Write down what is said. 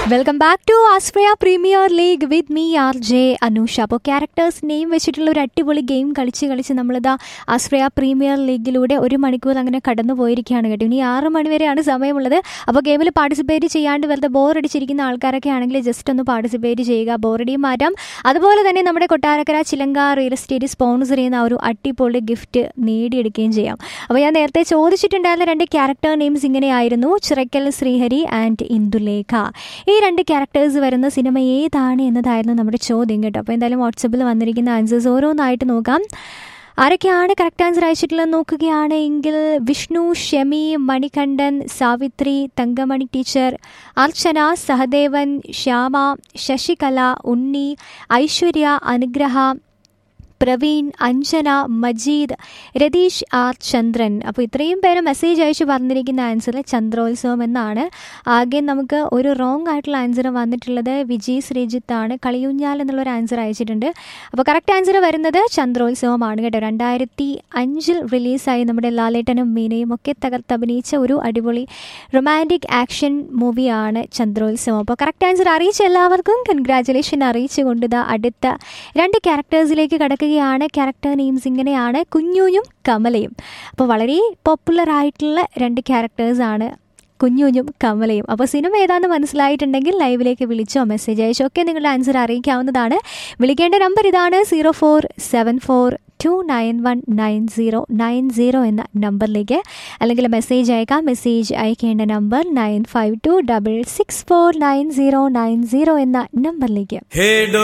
welcome back to Austria premier league with me R J Anusha അപ്പോൾ characters name വെച്ചിട്ടുള്ള ഒരു അടിപൊളി ഗെയിം കളിച്ച് കളിച്ച് നമ്മളിതാ ആസ്ട്രിയ പ്രീമിയർ ലീഗിലൂടെ ഒരു മണിക്കൂർ അങ്ങനെ കടന്നു പോയിരിക്കുകയാണ് കേട്ടോ ഇനി ആറ് മണി വരെയാണ് സമയമുള്ളത് അപ്പോൾ ഗെയിമിൽ പാർട്ടിസിപ്പേറ്റ് ചെയ്യാണ്ട് വെറുതെ ബോറടിച്ചിരിക്കുന്ന ആൾക്കാരൊക്കെ ആണെങ്കിൽ ജസ്റ്റ് ഒന്ന് പാർട്ടിസിപ്പേറ്റ് ചെയ്യുക ബോറടിയും മാറ്റാം അതുപോലെ തന്നെ നമ്മുടെ കൊട്ടാരക്കര ചിലങ്ക റിയൽ എസ്റ്റേറ്റ് സ്പോൺസർ ചെയ്യുന്ന ആ ഒരു അടിപൊളി ഗിഫ്റ്റ് നേടിയെടുക്കുകയും ചെയ്യാം അപ്പോൾ ഞാൻ നേരത്തെ ചോദിച്ചിട്ടുണ്ടായിരുന്ന രണ്ട് ക്യാരക്ടർ നെയിംസ് ഇങ്ങനെയായിരുന്നു ചിറക്കൽ ശ്രീഹരി ആൻഡ് ഇന്ദുലേഖ ഈ രണ്ട് ക്യാരക്ടേഴ്സ് വരുന്ന സിനിമ ഏതാണ് എന്നതായിരുന്നു നമ്മുടെ ചോദ്യം കേട്ടോ അപ്പോൾ എന്തായാലും വാട്സപ്പിൽ വന്നിരിക്കുന്ന ആൻസേഴ്സ് ഓരോന്നായിട്ട് നോക്കാം ആരൊക്കെയാണ് കറക്റ്റ് ആൻസർ അയച്ചിട്ടുള്ളത് നോക്കുകയാണ് എങ്കിൽ വിഷ്ണു ഷെമി മണികണ്ഠൻ സാവിത്രി തങ്കമണി ടീച്ചർ അർച്ചന സഹദേവൻ ശ്യാമ ശശികല ഉണ്ണി ഐശ്വര്യ അനുഗ്രഹ പ്രവീൺ അഞ്ജന മജീദ് രതീഷ് ആർ ചന്ദ്രൻ അപ്പോൾ ഇത്രയും പേര് മെസ്സേജ് അയച്ച് പറഞ്ഞിരിക്കുന്ന ആൻസർ ചന്ദ്രോത്സവം എന്നാണ് ആകെ നമുക്ക് ഒരു റോങ് ആയിട്ടുള്ള ആൻസർ വന്നിട്ടുള്ളത് വിജയ് ശ്രീജിത്ത് ആണ് കളിയൂഞ്ഞാൽ എന്നുള്ളൊരു ആൻസർ അയച്ചിട്ടുണ്ട് അപ്പോൾ കറക്റ്റ് ആൻസർ വരുന്നത് ചന്ദ്രോത്സവമാണ് കേട്ടോ രണ്ടായിരത്തി അഞ്ചിൽ റിലീസായി നമ്മുടെ ലാലേട്ടനും മീനയും ഒക്കെ തകർത്തഭിനയിച്ച ഒരു അടിപൊളി റൊമാൻറ്റിക് ആക്ഷൻ മൂവിയാണ് ചന്ദ്രോത്സവം അപ്പോൾ കറക്റ്റ് ആൻസർ അറിയിച്ച എല്ലാവർക്കും കൺഗ്രാറ്റുലേഷൻ അറിയിച്ചുകൊണ്ട് ഇതാ അടുത്ത രണ്ട് ക്യാരക്ടേഴ്സിലേക്ക് കടക്കുകയാണ് ക്യാരക്ടർ നെയിംസ് ഇങ്ങനെയാണ് കുഞ്ഞുഞ്ഞും കമലയും അപ്പോൾ വളരെ പോപ്പുലർ ആയിട്ടുള്ള രണ്ട് ക്യാരക്ടേഴ്സാണ് കുഞ്ഞുഞ്ഞും കമലയും അപ്പോൾ സിനിമ ഏതാണെന്ന് മനസ്സിലായിട്ടുണ്ടെങ്കിൽ ലൈവിലേക്ക് വിളിച്ചോ മെസ്സേജ് അയച്ചോ ഒക്കെ നിങ്ങളുടെ ആൻസർ അറിയിക്കാവുന്നതാണ് വിളിക്കേണ്ട നമ്പർ ഇതാണ് zero four seven four two nine one nine zero nine zero എന്ന നമ്പറിലേക്ക് അല്ലെങ്കിൽ മെസ്സേജ് അയക്കാം മെസ്സേജ് അയക്കേണ്ട number nine five two double six four nine zero nine zero എന്ന നമ്പറിലേക്ക് ഹേ